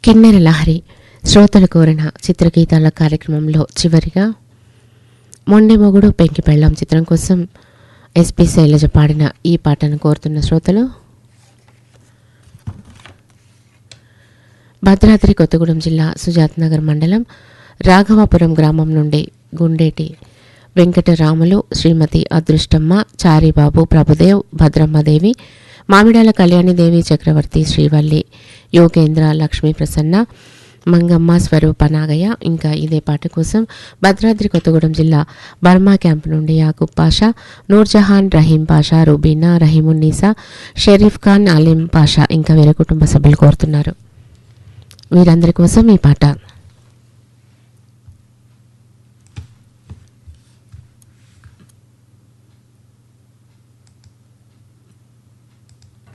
కిన్నెర లహరి శ్రోతలు కోరిన చిత్రగీతాల కార్యక్రమంలో చివరిగా మొండె మొగుడు పెంకి పెళ్ళాం చిత్రం కోసం ఎస్పి శైలజ పాడిన ఈ పాటను కోరుతున్న శ్రోతలు భద్రాద్రి కొత్తగూడెం జిల్లా సుజాత్ నగర్ మండలం రాఘవాపురం గ్రామం నుండి గుండేటి వెంకటరాములు శ్రీమతి అదృష్టమ్మ చారిబాబు ప్రభుదేవ్ భద్రమ్మదేవి మామిడాల కళ్యాణిదేవి చక్రవర్తి శ్రీవల్లి యోగేంద్ర లక్ష్మీ ప్రసన్న మంగమ్మ స్వరూప నాగయ్య ఇంకా ఇదే పాట కోసం భద్రాద్రి కొత్తగూడెం జిల్లా బర్మా క్యాంప్ నుండి యాకూబ్ పాషా నూర్జహాన్ రహీం పాషా రుబీనా రహీమున్నీసా షరీఫ్ ఖాన్ అలీం పాషా ఇంకా వేరే కుటుంబ సభ్యులు కోరుతున్నారు వీరందరి కోసం ఈ పాట